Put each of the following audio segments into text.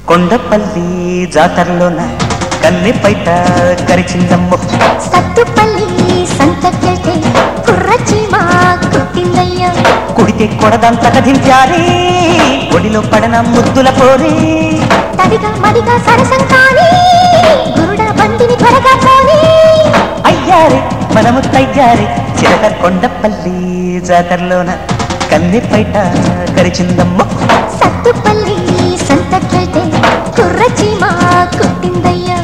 కొండపల్లి జాతరలోన కన్నె పైట కరిచిందమ్మో సత్తుపల్లి సంతకెళ్తే కుర్రచీమ కుట్టిందయ్యా కుడితే కొడదంతక దించారి ఒడిలో పడన ముద్దుల పోరి తడిగా మడిగా సరసం కానీ గురుడ బండిని త్వరగా పోనీ అయ్యారే మనము తయ్యారే చిలక కొండపల్లి జాతరలోన కన్నె పైట కరిచిందమ్మో సత్తుపల్లి సంతకెళ్తే కుర్రచీమ కుట్టిందయ్యా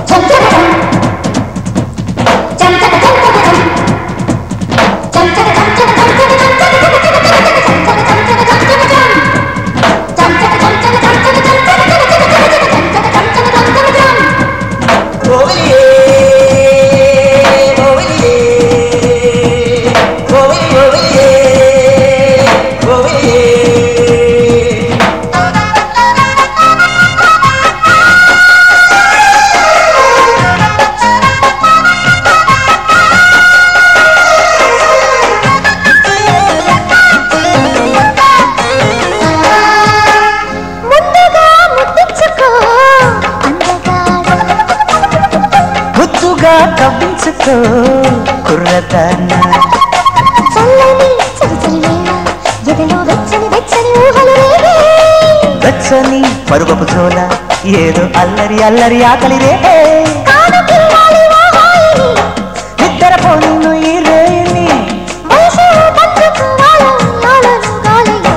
ముందుగా ముట్టించుకో అందగాడు ముద్దుగా కవ్వించుకో కుర్రదాన్న చల్లని చలిచలి వేళ ఎదలో వెచ్చని వెచ్చని ఊహలు రేగే వెచ్చని పరుగపు చోల ఏదో అల్లరి అల్లరి ఆకలి రే కాదు పిల్లాలి ఓహాయిని నిద్ర పోను ఈ రేని వయసు పంచుకు వాళ్ళ లాలను గాలయ్యో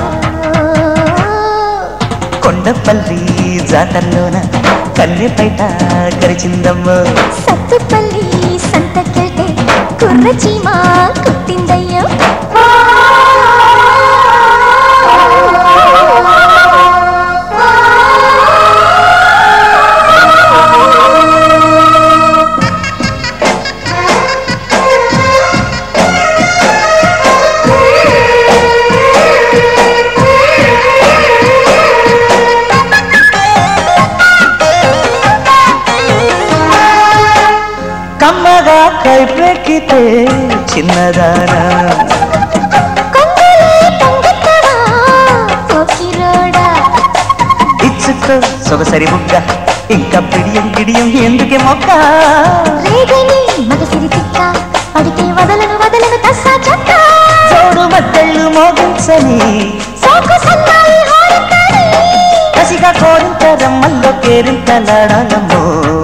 కొండపల్లి జాతరలోన కన్నె పైట కరిచిందమ్మ సత్తుపల్లి సంతకెళ్తే కుర్ర చీమ కుట్టిందయ్యో కమ్మగా కైపెక్కితే చిన్నదానా కొంగలే పొంగెత్తవా పోకిరోడా ఇచ్చుకో సొగసరి బుగ్గ ఇంకా పిడియం గిడియం ఎందుకే మొక్క రేగని మగసిరి తిక్క పడితే వదలను వదలను తస్సా చెక్క చోడు మద్దళ్ళు మోగించని సోకు సన్నాయి హారతాడి కసిగా కోరింతరమ్మల్లో కేరింతలాడాలమ్మో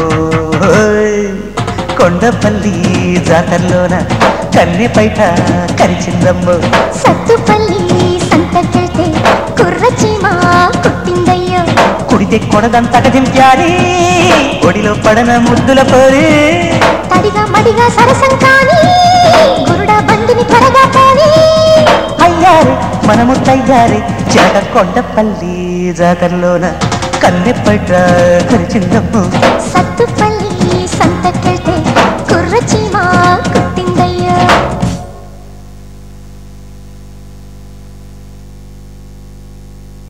కొండపల్లి జాతరలోన కన్నె పైట కరిచిందమ్మో సత్తుపల్లి సంతకెళ్తే కుర్ర చీమ కుట్టిందయ్యో కుడితే కొడదంతక దింపారి ఒడిలో పడన ముద్దుల పోరి తడిగా మడిగా సరసం కానీ గురుడ బండిని త్వరగా పోనీ అయ్యారు మనము తయ్యారి చిలక కొండపల్లి జాతరలోన కన్నె పైట కరిచిందమ్మో సత్తుపల్లి సంతకెళ్తే